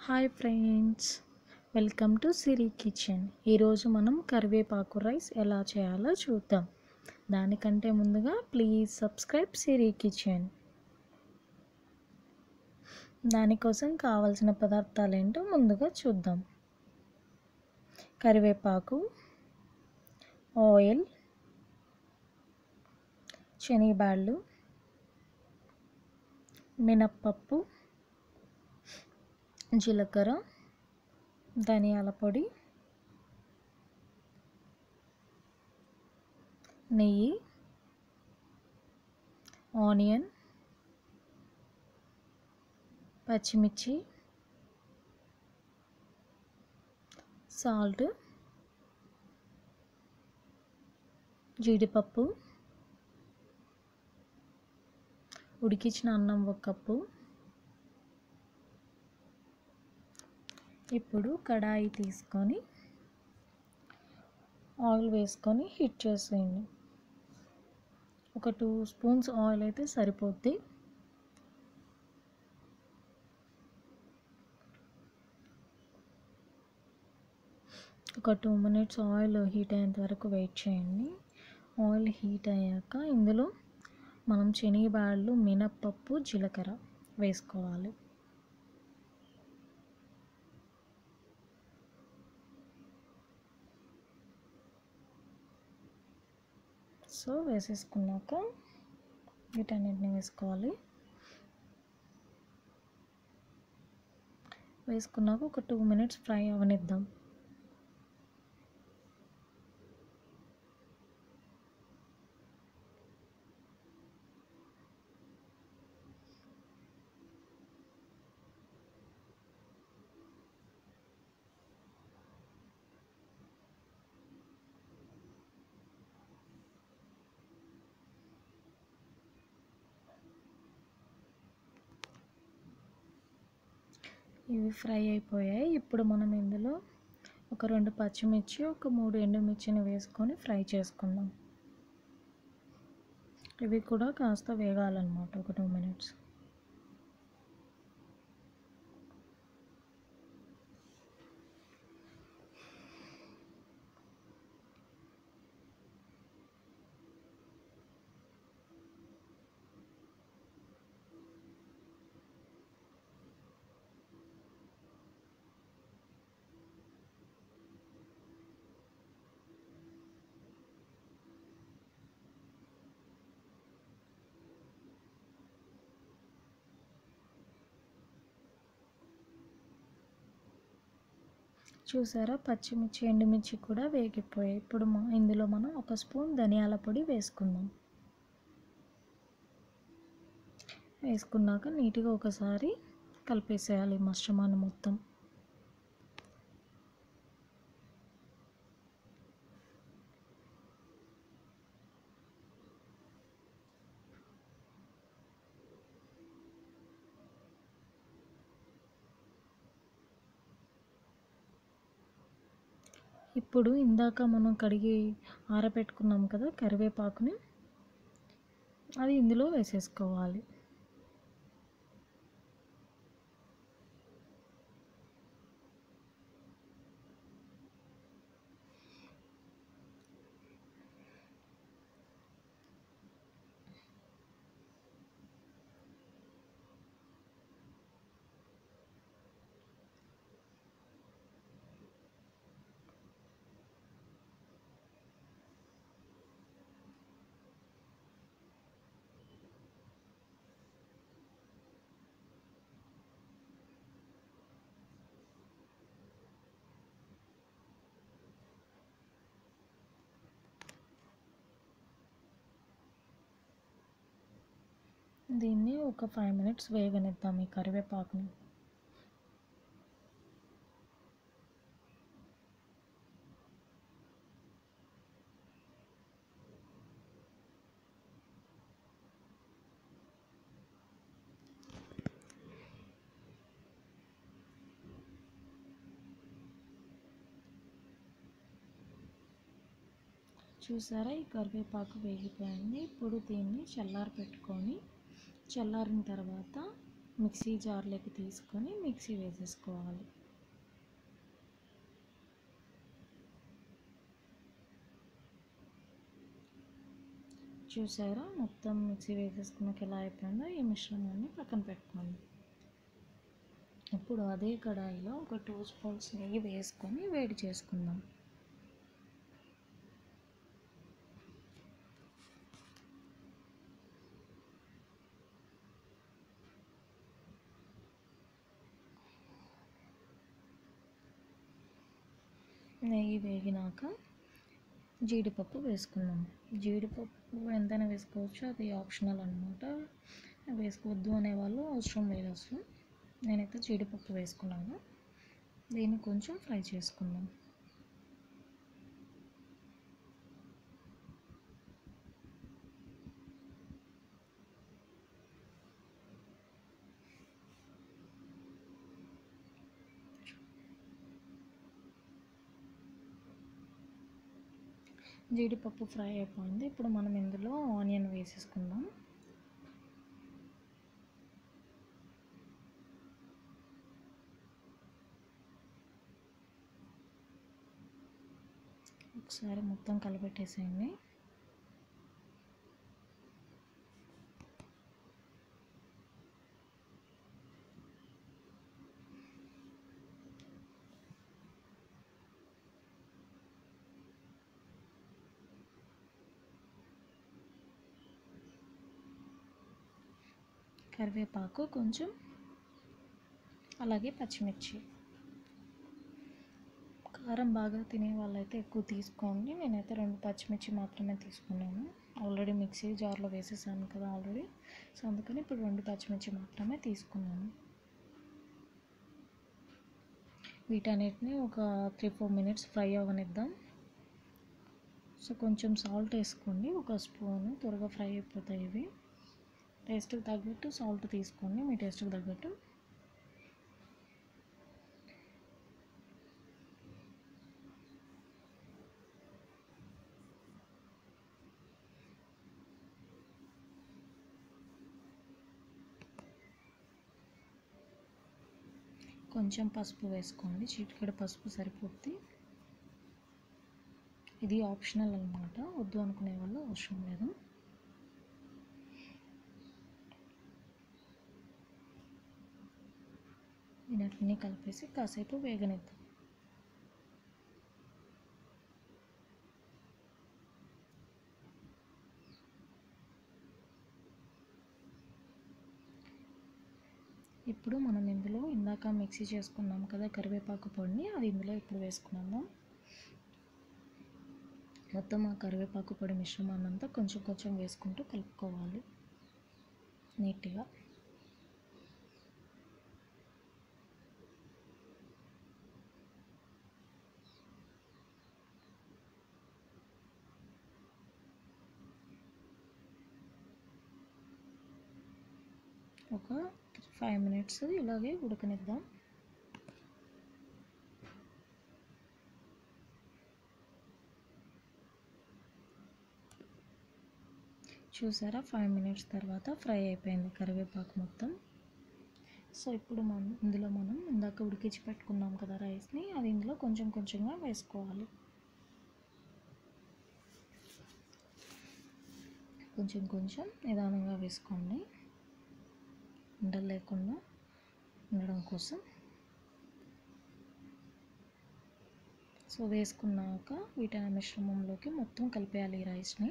hi friends welcome to Siri kitchen ఈరోజు మనం కరివేపాకు రైస్ ఎలా చేయాలో చూద్దాం దానికంటే ముందుగా ప్లీజ్ సబ్స్క్రైబ్ సిరి కిచెన్ దానికోసం కావాల్సిన పదార్థాలు ఏంటో ముందుగా చూద్దాం కరివేపాకు ఆయిల్ శనగబాళ్ళు మినప్పప్పు జీలకర్ర ధనియాల పొడి నెయ్యి ఆనియన్ పచ్చిమిర్చి సాల్ట్ జీడిపప్పు ఉడికించిన అన్నం ఒక కప్పు ఇప్పుడు కడాయి తీసుకొని ఆయిల్ వేసుకొని హీట్ చేసేయండి ఒక టూ స్పూన్స్ ఆయిల్ అయితే సరిపోద్ది ఒక టూ మినిట్స్ ఆయిల్ హీట్ అయ్యేంత వరకు వెయిట్ చేయండి ఆయిల్ హీట్ అయ్యాక ఇందులో మనం శనగబాళ్ళు మినప్పప్పు జీలకర్ర వేసుకోవాలి సో వేసేసుకున్నాక వీటన్నిటిని వేసుకోవాలి వేసుకున్నాక ఒక టూ మినిట్స్ ఫ్రై అవనిద్దాం ఇవి ఫ్రై అయిపోయాయి ఇప్పుడు మనం ఇందులో ఒక రెండు పచ్చిమిర్చి ఒక మూడు ఎండుమిర్చిని వేసుకొని ఫ్రై చేసుకుందాం ఇవి కూడా కాస్త వేగాలన్నమాట ఒక టూ మినిట్స్ చూసారా పచ్చిమిర్చి ఎండుమిర్చి కూడా వేగిపోయాయి ఇప్పుడు మా ఇందులో మనం ఒక స్పూన్ ధనియాల పొడి వేసుకుందాం వేసుకున్నాక నీట్గా ఒకసారి కలిపేసేయాలి మష్రమాన్ని మొత్తం ఇప్పుడు ఇందాక మనం కడిగి ఆరబెట్టుకున్నాం కదా కరివేపాకుని అది ఇందులో వేసేసుకోవాలి దీన్ని ఒక ఫైవ్ మినిట్స్ వేగనిద్దాం ఈ కరివేపాకుని చూసారా ఈ కరివేపాకు వేగిపోయింది ఇప్పుడు దీన్ని చల్లారి పెట్టుకొని చల్లారిన తర్వాత మిక్సీ జార్లోకి తీసుకొని మిక్సీ వేసేసుకోవాలి చూసారా మొత్తం మిక్సీ వేసేసుకున్నాక ఎలా అయిపోయిందో ఈ మిశ్రమాన్ని పక్కన పెట్టుకోండి ఇప్పుడు అదే కడాయిలో ఒక టూ స్పూన్స్ నెయ్యి వేసుకొని వేడి చేసుకుందాం నెయ్యి వేగినాక జీడిపప్పు వేసుకుందాం జీడిపప్పు ఎంతైనా వేసుకోవచ్చు అది ఆప్షనల్ అనమాట వేసుకోవద్దు అనేవాళ్ళు అవసరం లేదు అసలు నేనైతే జీడిపప్పు వేసుకున్నాను దీన్ని కొంచెం ఫ్రై చేసుకుందాం జీడిపప్పు ఫ్రై అయిపోయింది ఇప్పుడు మనం ఇందులో ఆనియన్ వేసేసుకుందాం ఒకసారి మొత్తం కలిపెట్టేసేయండి కరివేపాకు కొంచెం అలాగే పచ్చిమిర్చి కారం బాగా తినే వాళ్ళైతే ఎక్కువ తీసుకోండి నేనైతే రెండు పచ్చిమిర్చి మాత్రమే తీసుకున్నాను ఆల్రెడీ మిక్సీ జార్లో వేసేసాను కదా ఆల్రెడీ సో అందుకని ఇప్పుడు రెండు పచ్చిమిర్చి మాత్రమే తీసుకున్నాను వీటన్నిటిని ఒక త్రీ ఫోర్ మినిట్స్ ఫ్రై అవ్వనిద్దాం సో కొంచెం సాల్ట్ వేసుకోండి ఒక స్పూన్ త్వరగా ఫ్రై అయిపోతాయి ఇవి టేస్ట్కి తగ్గట్టు సాల్ట్ తీసుకోండి మీ టేస్ట్కి తగ్గట్టు కొంచెం పసుపు వేసుకోండి చిటికెడు పసుపు సరిపోద్ది ఇది ఆప్షనల్ అనమాట వద్దు అనుకునే వాళ్ళు అవసరం లేదు దీనటిని కలిపేసి కాసేపు వేగనిద్దాం ఇప్పుడు మనం ఇందులో ఇందాక మిక్సీ చేసుకున్నాం కదా కరివేపాకు పొడిని అది ఇందులో ఇప్పుడు వేసుకున్నాము మొత్తం ఆ కరివేపాకు పొడి మిశ్రమాన్ని అంతా కొంచెం కొంచెం వేసుకుంటూ కలుపుకోవాలి నీట్గా ఒక ఫైవ్ మినిట్స్ ఇలాగే ఉడకనిద్దాం చూసారా ఫైవ్ మినిట్స్ తర్వాత ఫ్రై అయిపోయింది కరివేపాకు మొత్తం సో ఇప్పుడు మనం ఇందులో మనం ఇందాక ఉడికించి పెట్టుకున్నాం కదా రైస్ని అది ఇందులో కొంచెం కొంచెంగా వేసుకోవాలి కొంచెం కొంచెం నిదానంగా వేసుకోండి ఉండలు లేకుండా ఉండడం కోసం సో వేసుకున్నాక వీటని మిశ్రమంలోకి మొత్తం కలిపేయాలి ఈ రైస్ని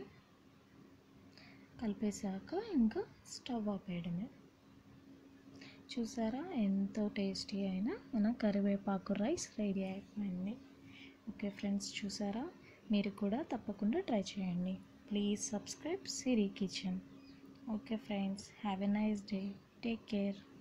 కలిపేశాక ఇంకా స్టవ్ ఆపేయడమే చూసారా ఎంతో టేస్టీ అయిన మన కరివేపాకు రైస్ రెడీ అయిపోయింది ఓకే ఫ్రెండ్స్ చూసారా మీరు కూడా తప్పకుండా ట్రై చేయండి please subscribe Siri kitchen okay friends have a nice day take care